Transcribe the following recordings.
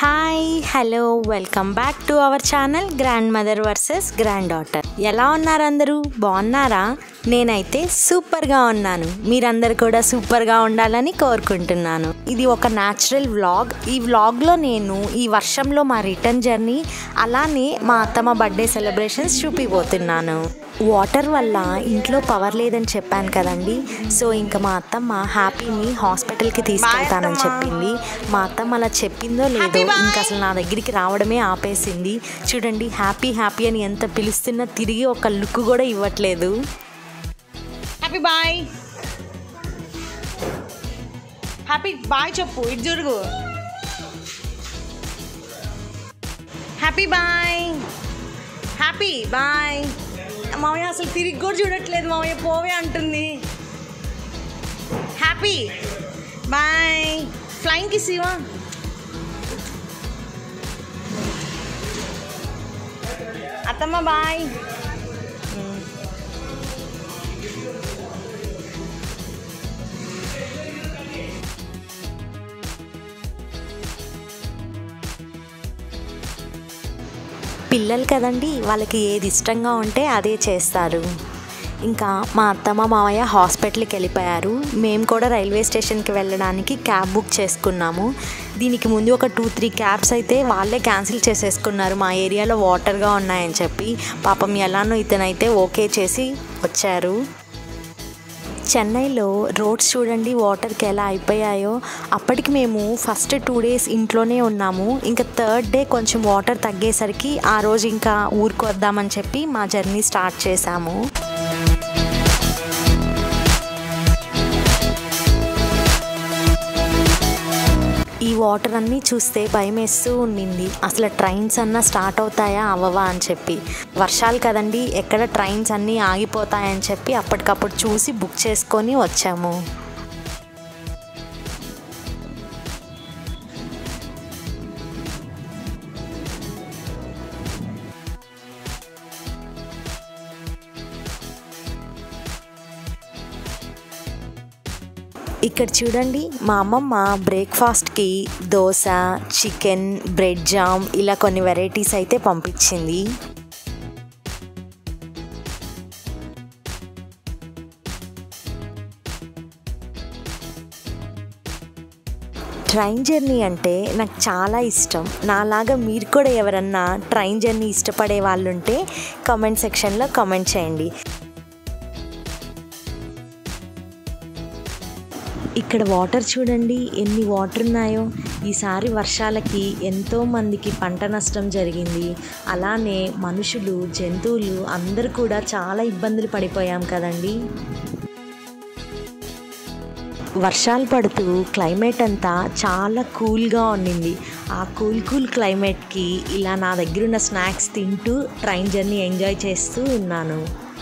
Hi hello welcome back to our channel grandmother versus granddaughter ఎలా ఉన్నారు అందరూ బాగున్నారా నేనైతే సూపర్గా ఉన్నాను మీరందరు కూడా సూపర్గా ఉండాలని కోరుకుంటున్నాను ఇది ఒక న్యాచురల్ వ్లాగ్ ఈ వ్లాగ్లో నేను ఈ వర్షంలో మా రిటర్న్ జర్నీ అలానే మా అత్తమ్మ బర్త్డే సెలబ్రేషన్స్ చూపిపోతున్నాను వాటర్ వల్ల ఇంట్లో పవర్ లేదని చెప్పాను కదండి సో ఇంకా మా అత్తమ్మ హ్యాపీని హాస్పిటల్కి తీసుకెళ్తానని చెప్పింది మా అత్తమ్మ అలా చెప్పిందో లేదో ఇంకా అసలు నా దగ్గరికి రావడమే ఆపేసింది చూడండి హ్యాపీ హ్యాపీ అని ఎంత పిలుస్తున్నా తిరిగి ఒక లుక్ కూడా ఇవ్వట్లేదు హ్యాపీ బాయ్ హ్యాపీ బాయ్ చెప్పు ఇటు జరుగు హ్యాపీ బాయ్ హ్యాపీ బాయ్ మామయ్య అసలు తిరిగి కూడా చూడట్లేదు మామయ్య పోవే అంటుంది హ్యాపీ బాయ్ ఫ్లైంగ్ కిస్ ఇవా అత్తమ్మ బాయ్ పిల్లలు కదండి వాళ్ళకి ఏది ఇష్టంగా ఉంటే అదే చేస్తారు ఇంకా మా అత్తమ్మ మామయ్య హాస్పిటల్కి వెళ్ళిపోయారు మేము కూడా రైల్వే స్టేషన్కి వెళ్ళడానికి క్యాబ్ బుక్ చేసుకున్నాము దీనికి ముందు ఒక టూ త్రీ క్యాబ్స్ అయితే వాళ్ళే క్యాన్సిల్ చేసేసుకున్నారు మా ఏరియాలో వాటర్గా ఉన్నాయని చెప్పి పాపం ఎలానో ఇతనైతే ఓకే చేసి వచ్చారు చెన్నైలో రోడ్స్ చూడండి వాటర్కి ఎలా అయిపోయాయో అప్పటికి మేము ఫస్ట్ టూ డేస్ ఇంట్లోనే ఉన్నాము ఇంకా థర్డ్ డే కొంచెం వాటర్ తగ్గేసరికి ఆ రోజు ఇంకా ఊరికి వద్దామని చెప్పి మా జర్నీ స్టార్ట్ చేశాము ఈ వాటర్ అన్నీ చూస్తే భయం వేస్తూ ఉండింది అసలు ట్రైన్స్ అన్నా స్టార్ట్ అవుతాయా అవ్వవా అని చెప్పి వర్షాలు కదండి ఎక్కడ ట్రైన్స్ అన్నీ ఆగిపోతాయని చెప్పి అప్పటికప్పుడు చూసి బుక్ చేసుకొని వచ్చాము ఇక్కడ చూడండి మా అమ్మమ్మ బ్రేక్ఫాస్ట్కి దోశ చికెన్ బ్రెడ్ జామ్ ఇలా కొన్ని వెరైటీస్ అయితే పంపించింది ట్రైన్ జర్నీ అంటే నాకు చాలా ఇష్టం నాలాగా మీరు కూడా ఎవరన్నా ట్రైన్ జర్నీ ఇష్టపడే వాళ్ళు ఉంటే కామెంట్ సెక్షన్లో కామెంట్ చేయండి ఇక్కడ వాటర్ చూడండి ఎన్ని వాటర్ ఉన్నాయో ఈసారి వర్షాలకి ఎంతో మందికి పంట నష్టం జరిగింది అలానే మనుషులు జంతువులు అందరూ కూడా చాలా ఇబ్బందులు పడిపోయాం కదండి వర్షాలు పడుతూ క్లైమేట్ అంతా చాలా కూల్గా ఉండింది ఆ కూల్ కూల్ క్లైమేట్కి ఇలా నా దగ్గర ఉన్న స్నాక్స్ తింటూ ట్రైన్ జర్నీ ఎంజాయ్ చేస్తూ ఉన్నాను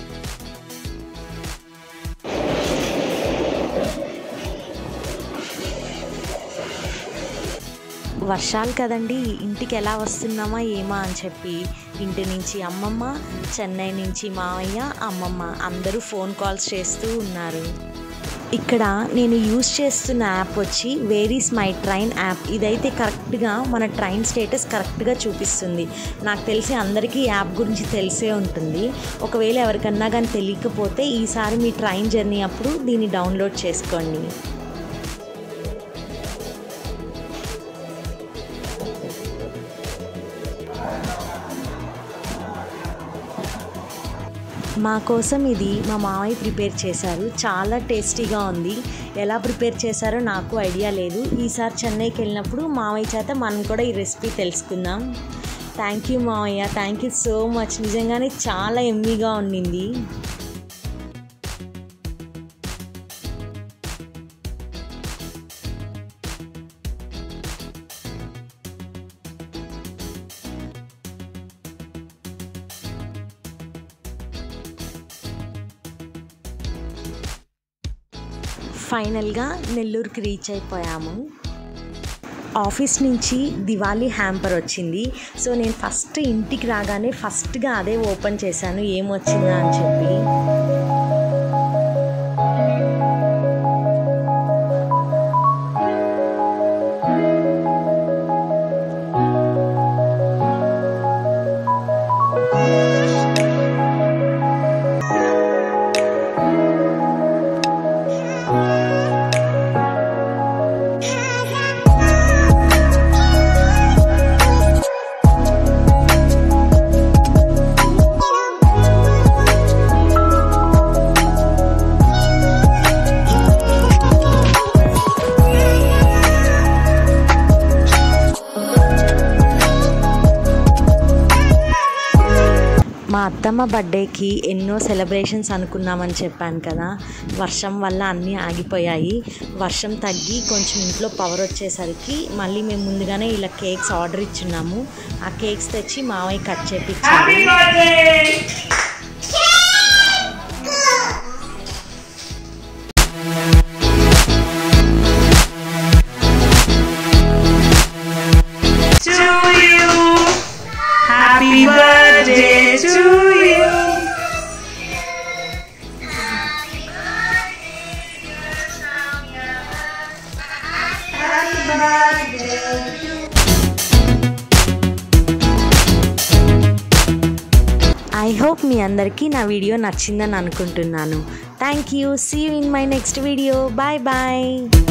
వర్షాలు కదండి ఇంటికి ఎలా వస్తున్నామా ఏమా అని చెప్పి ఇంటి నుంచి అమ్మమ్మ చెన్నై నుంచి మావయ్య అమ్మమ్మ అందరూ ఫోన్ కాల్స్ చేస్తూ ఉన్నారు ఇక్కడ నేను యూజ్ చేస్తున్న యాప్ వచ్చి వేరీస్ మై ట్రైన్ యాప్ ఇదైతే కరెక్ట్గా మన ట్రైన్ స్టేటస్ కరెక్ట్గా చూపిస్తుంది నాకు తెలిసి అందరికీ యాప్ గురించి తెలిసే ఉంటుంది ఒకవేళ ఎవరికన్నా కానీ తెలియకపోతే ఈసారి మీ ట్రైన్ జర్నీ అప్పుడు దీన్ని డౌన్లోడ్ చేసుకోండి మా కోసం ఇది మా మామయ్య ప్రిపేర్ చేశారు చాలా టేస్టీగా ఉంది ఎలా ప్రిపేర్ చేశారో నాకు ఐడియా లేదు ఈసారి చెన్నైకి వెళ్ళినప్పుడు మామయ్య చేత మనం కూడా ఈ రెసిపీ తెలుసుకుందాం థ్యాంక్ యూ మామయ్య థ్యాంక్ యూ సో మచ్ నిజంగానే చాలా ఎమ్మీగా ఉండింది ఫైనల్గా నెల్లూరుకి రీచ్ అయిపోయాము ఆఫీస్ నుంచి దివాళీ హ్యాంపర్ వచ్చింది సో నేను ఫస్ట్ ఇంటికి రాగానే ఫస్ట్గా అదే ఓపెన్ చేశాను ఏమొచ్చిందా అని చెప్పి మా అత్తమ్మ బర్త్డేకి ఎన్నో సెలబ్రేషన్స్ అనుకున్నామని చెప్పాను కదా వర్షం వల్ల అన్నీ ఆగిపోయాయి వర్షం తగ్గి కొంచెం ఇంట్లో పవర్ వచ్చేసరికి మళ్ళీ మేము ముందుగానే ఇలా కేక్స్ ఆర్డర్ ఇచ్చున్నాము ఆ కేక్స్ తెచ్చి మావయ్య కట్ చేపించారు to you. Happy birthday to you. I hope మీ అందరికీ నా వీడియో నచ్చిందని అనుకుంటున్నాను thank you see you in my next video bye bye